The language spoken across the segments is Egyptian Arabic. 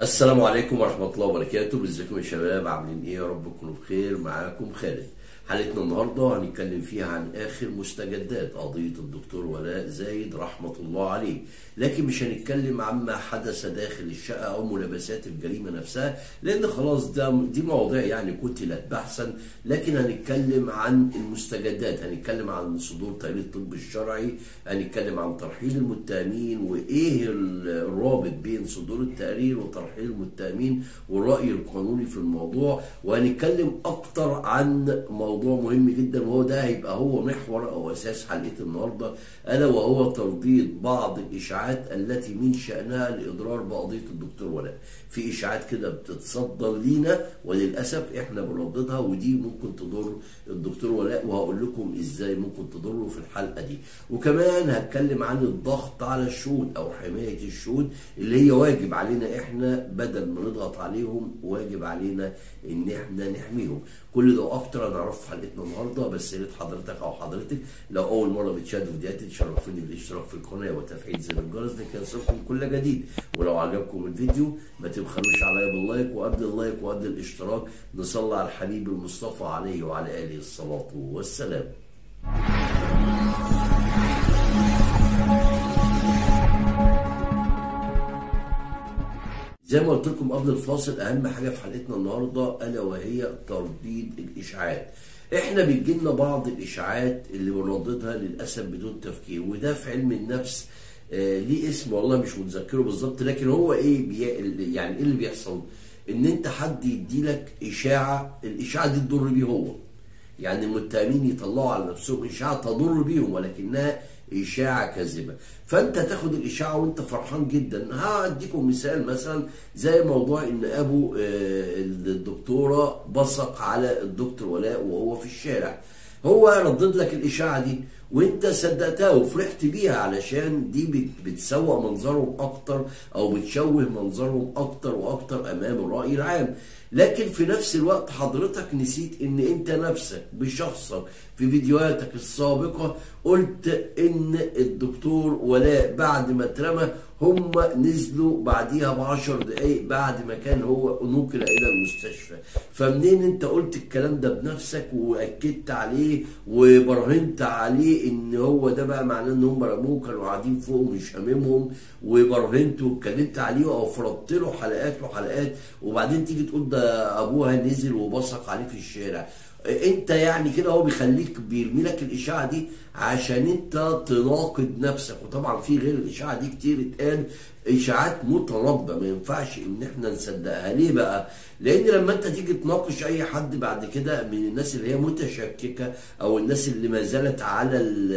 السلام عليكم ورحمة الله وبركاته ازيكم يا شباب عاملين ايه يا رب تكونوا بخير معاكم خالد حلقتنا النهاردة هنتكلم فيها عن آخر مستجدات قضية الدكتور ولاء زايد رحمة الله عليه لكن مش هنتكلم عما حدث داخل الشقة أو ملابسات الجريمة نفسها لأن خلاص ده دي مواضيع يعني قتلت بحثا لكن هنتكلم عن المستجدات هنتكلم عن صدور تقرير الطب الشرعي هنتكلم عن ترحيل المتهمين وإيه الرابط بين صدور التقرير وترحيل المتهمين والرأي القانوني في الموضوع وهنتكلم أكتر عن موضوع مهم جدا وهو ده هيبقى هو محور أو أساس حلقة النهاردة ألا وهو ترديد بعض الإشاعات التي من شأنها الإضرار بقضية الدكتور ولاء في إشاعات كده بتتصدر لينا وللأسف إحنا بنرددها ودي ممكن تضر الدكتور ولاء وهقول لكم إزاي ممكن تضره في الحلقة دي وكمان هتكلم عن الضغط على الشهود أو حماية الشهود اللي هي واجب علينا إحنا بدل ما نضغط عليهم واجب علينا إن إحنا نحميهم كل ده واكتر هنعرفه في حلقتنا النهارده بس يا ريت حضرتك او حضرتك لو اول مره بتشاهدوا فيديوهاتي تشرفوني بالاشتراك في القناه وتفعيل زر الجرس لكي يصلكم كل جديد ولو عجبكم الفيديو ما تبخلوش عليا باللايك وقبل اللايك وقبل الاشتراك نصلي على الحبيب المصطفى عليه وعلى اله الصلاه والسلام. زي ما قلت لكم قبل الفاصل اهم حاجه في حلقتنا النهارده الا وهي ترديد الاشاعات. احنا بيجي لنا بعض الاشاعات اللي بنرددها للاسف بدون تفكير وده في علم النفس آه ليه اسم والله مش متذكره بالظبط لكن هو ايه بي يعني ايه اللي بيحصل؟ ان انت حد يدي لك اشاعه الاشاعه دي تضر بيه هو. يعني المتهمين يطلعوا على نفسهم اشاعه تضر بيهم ولكنها اشاعه كاذبه فانت تاخد الاشاعه وانت فرحان جدا هاديكم مثال مثلا زي موضوع ان ابو الدكتوره بصق على الدكتور ولاء وهو في الشارع هو ردد لك الاشاعه دي وانت صدقتها وفرحت بيها علشان دي بتسوق منظرهم اكتر او بتشوه منظرهم اكتر واكتر امام الراي العام لكن في نفس الوقت حضرتك نسيت ان انت نفسك بشخصك في فيديوهاتك السابقة قلت ان الدكتور ولاء بعد ما اترمى هم نزلوا بعديها بعشر دقايق بعد ما كان هو نقل الى المستشفى فمنين انت قلت الكلام ده بنفسك واكدت عليه وبرهنت عليه ان هو ده بقى معناه ان هم رموه كانوا قاعدين فوق مش هاممهم وبرهنت واتكلمت عليه او فرضت له حلقات وحلقات وبعدين تيجي تقول ده ابوها نزل وبصق عليه في الشارع انت يعني كده هو بيخليك بيرمي لك الاشاعه دي عشان انت تناقض نفسك وطبعا في غير الاشاعه دي كتير اتقال اشاعات متربه ما ينفعش ان احنا نصدقها ليه بقى؟ لان لما انت تيجي تناقش اي حد بعد كده من الناس اللي هي متشككه او الناس اللي ما زالت على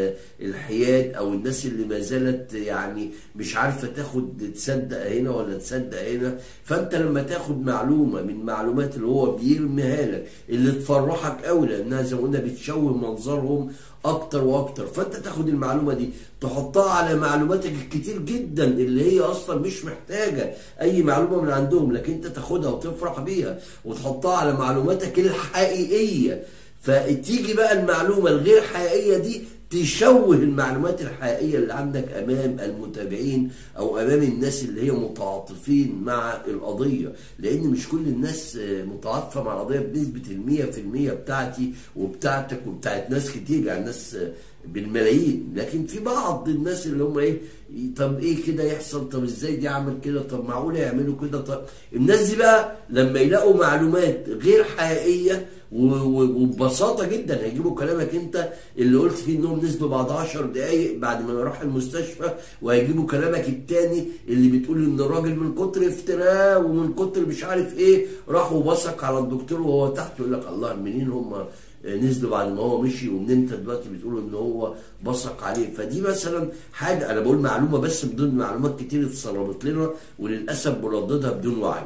الحياد او الناس اللي ما زالت يعني مش عارفه تاخد تصدق هنا ولا تصدق هنا فانت لما تاخد معلومه من معلومات اللي هو بيرميها لك اللي تفرحك قوي لانها زي ما قلنا بتشوه منظرهم اكتر واكتر فانت تاخد المعلومه دي تحطها على معلوماتك الكتير جدا اللي هي اصلا مش محتاجه اي معلومه من عندهم لكن انت تاخدها وتفرح بيها وتحطها على معلوماتك الحقيقيه فتيجي بقى المعلومه الغير حقيقيه دي تشوه المعلومات الحقيقيه اللي عندك امام المتابعين او امام الناس اللي هي متعاطفين مع القضيه لان مش كل الناس متعاطفه مع القضيه بنسبه المية في المية بتاعتي وبتاعتك وبتاعت ناس كتير يعني ناس بالملايين لكن في بعض الناس اللي هم ايه طب ايه كده يحصل طب ازاي دي اعمل كده طب معقول يعملوا كده طب الناس دي بقى لما يلاقوا معلومات غير حقيقيه وببساطه جدا هيجيبوا كلامك انت اللي قلت فيه انهم نزلوا بعد 10 دقائق بعد ما راح المستشفى وهيجيبوا كلامك التاني اللي بتقول ان الراجل من كتر افتراء ومن كتر مش عارف ايه راح وبصق على الدكتور وهو تحت يقول لك الله منين هم نزلوا بعد ما هو مشي ومن انت دلوقتي بتقول ان هو بصق عليه فدي مثلا حاجه انا بقول معلومه بس بدون معلومات كتير اتسربت لنا وللاسف برددها بدون وعي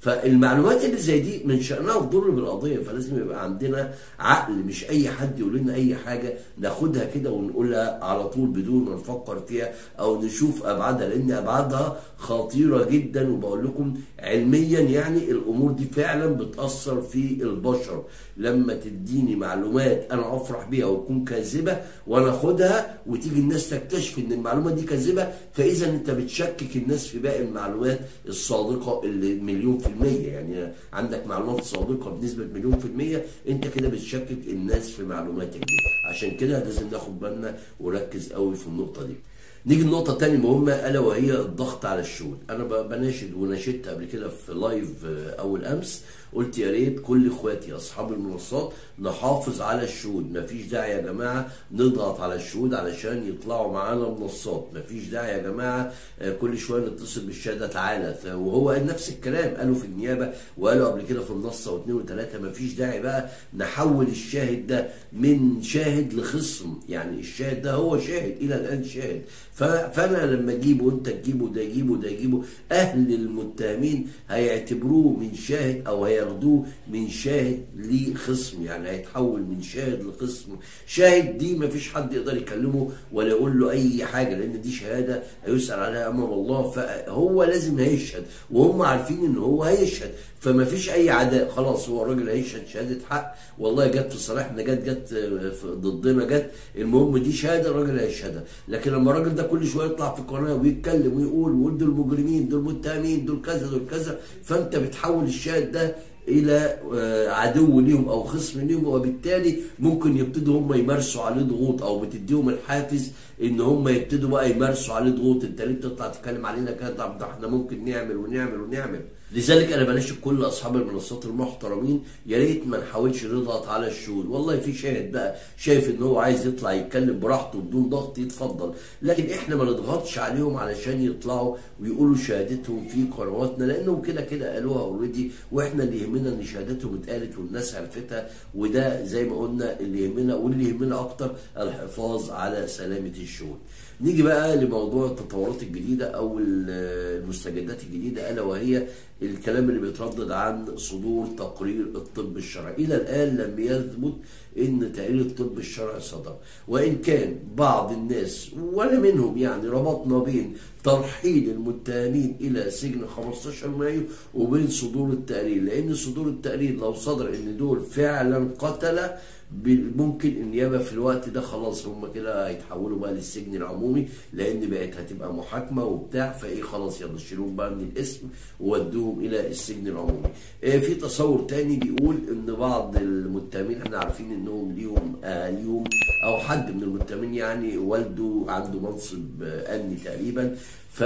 فالمعلومات اللي زي دي من شأنها تضر بالقضية فلازم يبقى عندنا عقل مش أي حد يقول لنا أي حاجة ناخدها كده ونقولها على طول بدون ما نفكر فيها أو نشوف أبعادها لأن أبعادها خطيرة جدا وبقول لكم علميا يعني الأمور دي فعلا بتأثر في البشر لما تديني معلومات أنا أفرح بيها وتكون كاذبة وأنا أخدها وتيجي الناس تكتشف إن المعلومة دي كاذبة فإذا أنت بتشكك الناس في باقي المعلومات الصادقة اللي مليون في المية يعني عندك معلومات صادقة بنسبة مليون في المية انت كده بتشكك الناس في معلوماتك دي عشان كده لازم ناخد بالنا وركز قوي في النقطة دي نيجي النقطة الثانية مهمة ألا وهي الضغط على الشهود، أنا بناشد وناشدت قبل كده في لايف أول أمس قلت يا ريت كل إخواتي أصحاب المنصات نحافظ على الشهود، مفيش داعي يا جماعة نضغط على الشهود علشان يطلعوا معانا منصات، مفيش داعي يا جماعة كل شوية نتصل بالشهادة تعالى، وهو نفس الكلام قالوا في النيابة وقالوا قبل كده في المنصة واثنين وثلاثة مفيش داعي بقى نحول الشاهد ده من شاهد لخصم، يعني الشاهد ده هو شاهد إلى الآن شاهد، فانا لما اجيبه وانت تجيبه ده يجيبه ده يجيبه اهل المتهمين هيعتبروه من شاهد او هياخدوه من شاهد لخصم يعني هيتحول من شاهد لخصم شاهد دي ما فيش حد يقدر يكلمه ولا يقول له اي حاجه لان دي شهاده هيسال عليها امام الله فهو لازم هيشهد وهم عارفين ان هو هيشهد فما فيش اي عداء خلاص هو الراجل هيشهد شهاده حق والله جت في صالحنا جت جت ضدنا جت المهم دي شهاده الراجل هيشهدها لكن لما الراجل ده كل شويه يطلع في قناه ويتكلم ويقول ويقول دول مجرمين دول متهمين دول كذا دول كذا فانت بتحول الشاهد ده الى عدو ليهم او خصم ليهم وبالتالي ممكن يبتدوا هم يمارسوا عليه ضغوط او بتديهم الحافز ان هم يبتدوا بقى يمارسوا عليه ضغوط انت ليه بتطلع تتكلم علينا كده طب ده احنا ممكن نعمل ونعمل ونعمل لذلك انا بناشد كل اصحاب المنصات المحترمين يا ريت ما نحاولش نضغط على الشهود والله في شاهد بقى شايف ان هو عايز يطلع يتكلم براحته بدون ضغط يتفضل لكن احنا ما نضغطش عليهم علشان يطلعوا ويقولوا شهادتهم في قنواتنا لانهم كده كده قالوها اوريدي واحنا اللي يهمنا ان شهادتهم اتقالت والناس عرفتها وده زي ما قلنا اللي يهمنا واللي يهمنا اكتر الحفاظ على سلامه الشهود نيجي بقى لموضوع التطورات الجديدة أو المستجدات الجديدة ألا وهي الكلام اللي بيتردد عن صدور تقرير الطب الشرعي إلى الآن لم يثبت إن تقرير الطب الشرعي صدر وإن كان بعض الناس ولا منهم يعني ربطنا بين ترحيل المتهمين إلى سجن 15 مايو وبين صدور التقرير لأن صدور التقرير لو صدر إن دول فعلا قتلة ممكن النيابه في الوقت ده خلاص هم كده هيتحولوا بقى للسجن العمومي لان بقت هتبقى محاكمه وبتاع فايه خلاص يلا شيلوهم بقى من الاسم وودوهم الى السجن العمومي. آه في تصور تاني بيقول ان بعض المتهمين احنا عارفين انهم ليهم اهاليهم او حد من المتهمين يعني والده عنده منصب امني تقريبا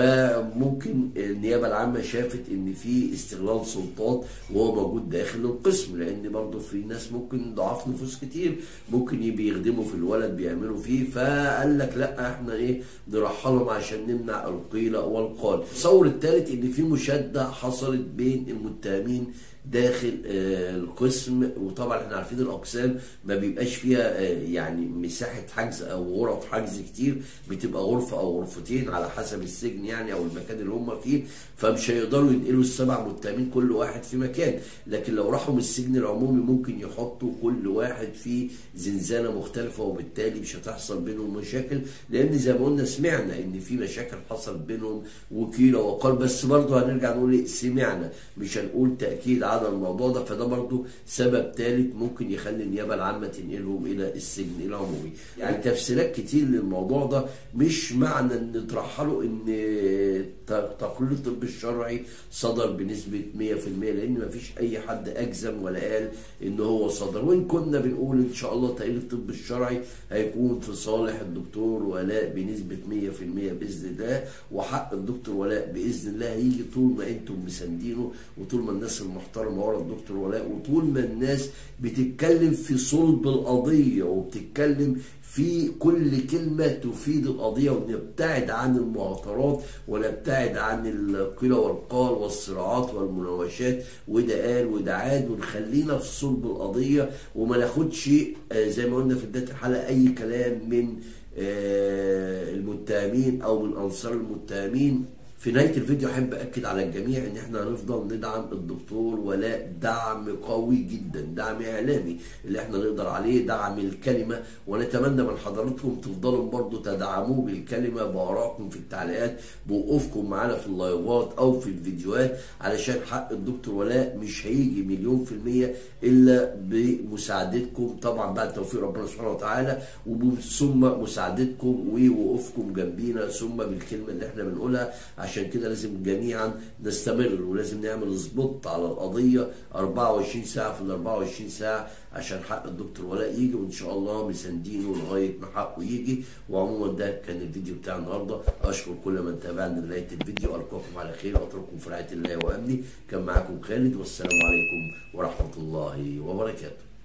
فممكن النيابه العامه شافت ان في استغلال سلطات وهو موجود داخل القسم لان برضه في ناس ممكن ضعاف نفوس كتير ممكن بيخدموا في الولد بيعملوا فيه فقال لك لا احنا ايه نرحلهم عشان نمنع القيل والقال. التصور الثالث ان في مشاده حصلت بين المتهمين داخل القسم وطبعا احنا عارفين الاقسام ما بيبقاش فيها يعني مساحه حجز او غرف حجز كتير بتبقى غرفه او غرفتين على حسب السجن يعني او المكان اللي هم فيه فمش هيقدروا ينقلوا السبع متهمين كل واحد في مكان لكن لو راحوا من السجن العمومي ممكن يحطوا كل واحد في زنزانه مختلفه وبالتالي مش هتحصل بينهم مشاكل لان زي ما قلنا سمعنا ان في مشاكل حصلت بينهم وكيل وقال بس برضه هنرجع نقول سمعنا مش هنقول تاكيد على على الموضوع ده فده برضه سبب ثالث ممكن يخلي النيابه العامه تنقلهم الى السجن العمومي يعني تفسيرات كتير للموضوع ده مش معنى ان ترحلوا ان تقرير الطب الشرعي صدر بنسبه 100% لان ما فيش اي حد اجزم ولا قال ان هو صدر وان كنا بنقول ان شاء الله تقرير الطب الشرعي هيكون في صالح الدكتور ولاء بنسبه 100% باذن الله وحق الدكتور ولاء باذن الله هيجي طول ما انتم مساندينه وطول ما الناس المحترمه ورا الدكتور ولاء وطول ما الناس بتتكلم في صلب القضيه وبتتكلم في كل كلمة تفيد القضية ونبتعد عن المعطرات ونبتعد عن القيل والقال والصراعات والمناوشات وده قال وده عاد ونخلينا في صلب القضية وما ناخدش زي ما قلنا في بداية الحلقة أي كلام من المتهمين أو من أنصار المتهمين في نهايه الفيديو احب اكد على الجميع ان احنا هنفضل ندعم الدكتور ولاء دعم قوي جدا دعم اعلامي اللي احنا نقدر عليه دعم الكلمه ونتمنى من حضراتكم تفضلوا برضو تدعموه بالكلمه بارائكم في التعليقات بوقوفكم معانا في اللايفات او في الفيديوهات علشان حق الدكتور ولاء مش هيجي مليون في الميه الا بمساعدتكم طبعا بعد توفيق ربنا سبحانه وتعالى ثم مساعدتكم ووقوفكم جنبينا ثم بالكلمه اللي احنا بنقولها عشان كده لازم جميعا نستمر ولازم نعمل سبوت على القضيه 24 ساعه في ال 24 ساعه عشان حق الدكتور ولاء يجي وان شاء الله مساندينه لغايه ما حقه يجي وعموما ده كان الفيديو بتاع النهارده اشكر كل من تابعني لغايه الفيديو القاكم على خير اترككم في رعايه الله وامني كان معاكم خالد والسلام عليكم ورحمه الله وبركاته